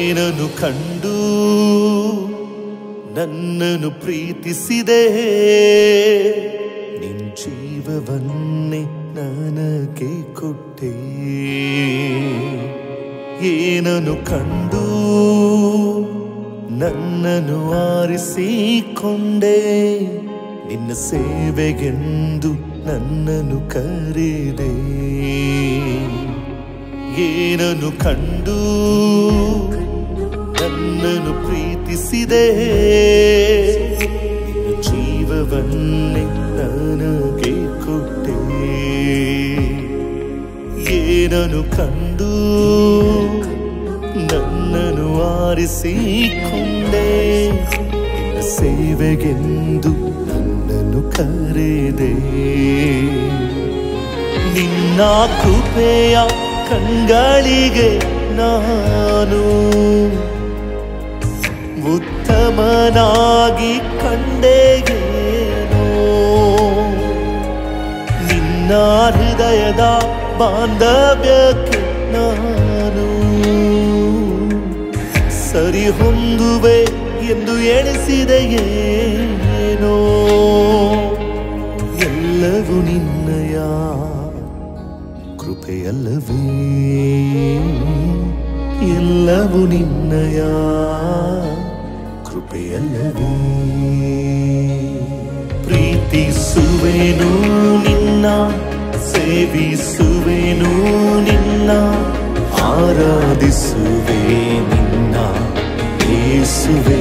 ಏನನು ಕಂಡು ನನ್ನನ್ನು ಪ್ರೀತಿಸಿದೆ ನಿನ್ ಜೀವವನ್ನೇ ನನಗೆ ಕೊಟ್ಟೆ ಏನನು ಕಂಡು ನನ್ನನ್ನು ಆರಿಸಿಕೊಂಡೆ ನಿನ್ನ ಸೇವೆಗೆಂದು ನನ್ನನ್ನು ಕರೆದೆ ಏನನು ಕಂಡು ನನ್ನನ್ನು ಪ್ರೀತಿಸಿದೆ ನಿನ್ನ ಜೀವವನ್ನೇ ನನಗೆ ಕೊಟ್ಟೆ ಏನನು ಕಂಡು ನನ್ನನ್ನು ಆರಿಸಿಕೊಂಡೆ ನಿನ್ನ ಸೇವೆಗೆಂದು ನನ್ನನ್ನು ಕರೆದೆ ನಿನ್ನ ಕೃಪೆಯ ಕಂಗಳಿಗೆ ನಾನು ಉತ್ತಮನಾಗಿ ಕಂಡೆಗೇನೋ ನಿನ್ನ ಹೃದಯದ ಬಾಂಧವ್ಯಕ್ಕೆ ನಾನು ಸರಿ ಹೊಂದುವೆ ಎಂದು ಎಣಿಸಿದೆಯೇನೋ ಎಲ್ಲವೂ ನಿನ್ನಯ ಕೃಪೆಯಲ್ಲವೇ ಎಲ್ಲವೂ ನಿನ್ನಯ ಕೃಪೆಯಲ್ಲವೇ ಪ್ರೀತಿಸುವೆನು ನಿನ್ನ ಸೇವಿಸುವೆನು ನಿನ್ನ ಆರಾಧಿಸುವೆ ನಿನ್ನ ಯೇಸುವೆ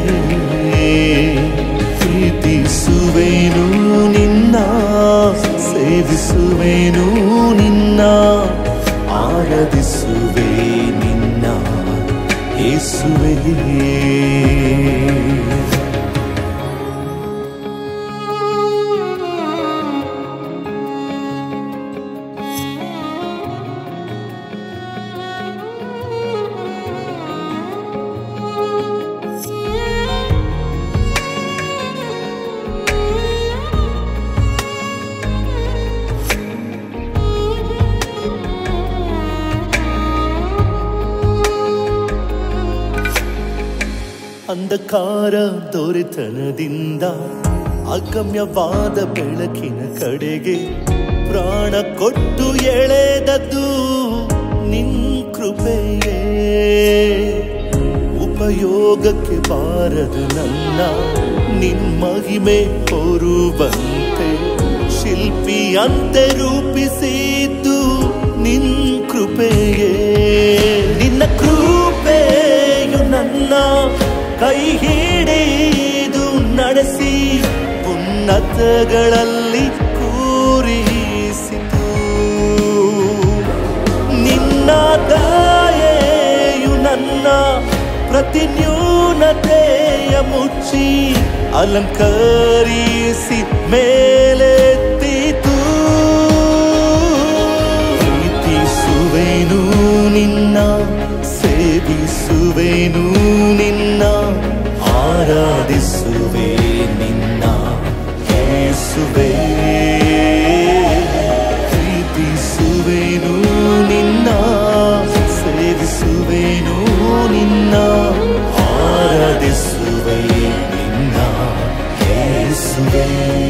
ಪ್ರೀತಿಸುವೆನು ನಿನ್ನ ಸೇವಿಸುವೆನು ನಿನ್ನ ಆರಾಧಿಸುವೆ ನಿನ್ನ ಯೇಸುವೆ ಅಂಧಕಾರ ದೊರೆತನದಿಂದ ಅಗಮ್ಯವಾದ ಬೆಳಕಿನ ಕಡೆಗೆ ಪ್ರಾಣ ಕೊಟ್ಟು ಎಳೆದದ್ದು ನಿನ್ ಕೃಪೆಯೇ ಉಪಯೋಗಕ್ಕೆ ಬಾರದು ನನ್ನ ನಿನ್ ಮಹಿಮೆ ಹೊರುವಂತೆ ಶಿಲ್ಪಿಯಂತೆ ರೂಪಿಸಿದ್ದು ನಿನ್ ಕೃಪೆಯೇ ನಿನ್ನ ಕೃಪೆಯು ನನ್ನ ಕೈ ಹಿಡಿದು ನಡೆಸಿ ಉನ್ನತಗಳಲ್ಲಿ ಕೂರಿಸಿತು ನಿನ್ನ ದಯೆಯು ನನ್ನ ಪ್ರತಿನ್ಯೂನತೆಯ ಮುಚ್ಚಿ ಅಲಂಕರಿಸಿ ಮೇಲೆತ್ತಿತು ಪ್ರೀತಿಸುವೆನು ನಿನ್ನ ಸೇವಿಸುವೆನು ನಿನ್ನ ಆರಾಧಿಸುವೆ ನಿನ್ನ ಯೇಸುವೆ ಪ್ರೀತಿಸುವೆನು ನಿನ್ನ ಸೇವಿಸುವೆನು ನಿನ್ನ ಆರಾಧಿಸುವೆ ನಿನ್ನ ಯೇಸುವೆ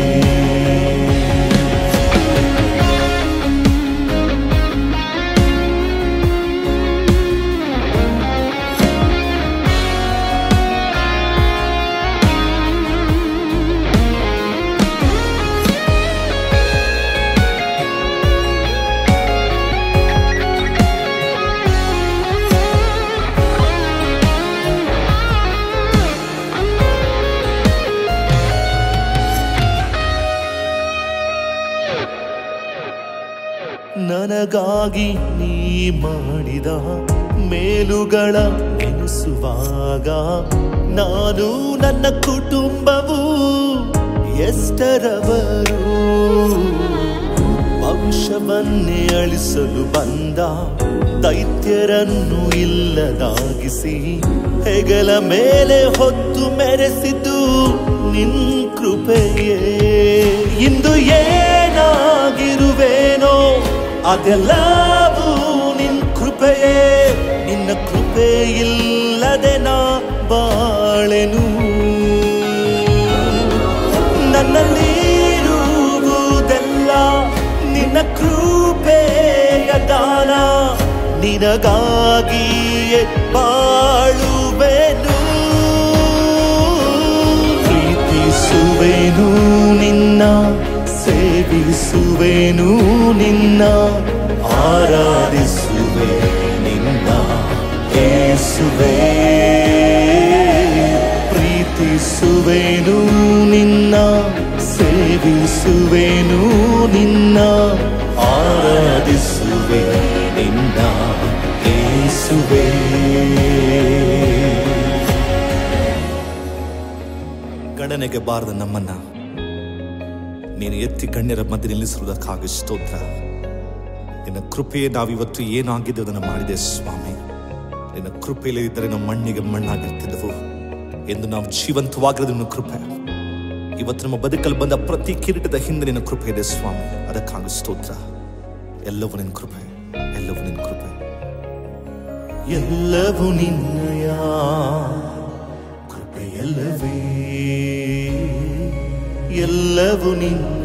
ನನಗಾಗಿ ನೀ ಮಾಡಿದ ಮೇಲುಗಳ ನೆನೆಸುವಾಗ ನಾನು ನನ್ನ ಕುಟುಂಬವು ಎಷ್ಟರವರು ವಂಶವನ್ನೇ ಅಳಿಸಲು ಬಂದ ದೈತ್ಯರನ್ನು ಇಲ್ಲದಾಗಿಸಿ ಹೆಗಲ ಮೇಲೆ ಹೊತ್ತು ಮೆರೆಸಿದ್ದು ನಿನ್ ಕೃಪೆಯೇ ಇಂದು ಏನಾಗಿರುವೇನೋ ಅದೆಲ್ಲವೂ ನಿನ್ ಕೃಪೆಯೇ ನಿನ್ನ ಕೃಪೆ ಇಲ್ಲ ನಿನ್ನದೇ ನಾ ಬಾಳೆನು ನನ್ನಲ್ಲಿರುವುದೆಲ್ಲ ನಿನ್ನ ಕೃಪೆಯ ದಾನ ನಿನಗಾಗಿಯೇ ಬಾಳುವೆನು ಪ್ರೀತಿಸುವೆನು ನಿನ್ನ ಸೇವಿಸುವೆನು ನಿನ್ನ ಆರಾಧಿಸುವೆ ನಿನ್ನ ಏಸುವೆ ಪ್ರೀತಿಸುವೆನು ನಿನ್ನ ಸೇವಿಸುವೆನು ನಿನ್ನ ಆರಾಧಿಸುವೆ ನಿನ್ನ ಏಸುವೆ ಗಣನೆಗೆ ಬಾರದ ನಮ್ಮನ್ನ ನೀನು ಎತ್ತಿ ಗಣ್ಯರ ಮಧ್ಯೆ ನಿಲ್ಲಿಸಿರುವುದಕ್ಕಾಗಿ ಸ್ತೋತ್ರ ನಿನ್ನ ಕೃಪೆಯೇ ನಾವಿವತ್ತು ಏನಾಗಿದೆ ಅದನ್ನು ಮಾಡಿದೆ ಸ್ವಾಮಿ ನಿನ್ನ ಕೃಪೆಯಲ್ಲಿ ಇದ್ದರೆ ನಾವು ಮಣ್ಣಿಗೆ ಮಣ್ಣಾಗಿರ್ತಿದ್ದವು ಎಂದು ನಾವು ಜೀವಂತವಾಗಿರೋದು ನಿನ್ನ ಕೃಪೆ ಇವತ್ತು ನಮ್ಮ ಬದುಕಲ್ಲಿ ಬಂದ ಪ್ರತಿ ಕಿರೀಟದ ಹಿಂದೆ ನಿನ್ನ ಕೃಪೆ ಇದೆ ಸ್ವಾಮಿ ಅದಕ್ಕಾಗಿ ಸ್ತೋತ್ರ ಎಲ್ಲವೂ ನಿನ್ನ ಕೃಪೆ ಎಲ್ಲವೂ ನಿನ್ನ ಕೃಪೆ ಎಲ್ಲವೂ ನಿನ್ನಯ ಕೃಪೆಯಲ್ಲವೇ ಎಲ್ಲವೂ ನಿನ್ನ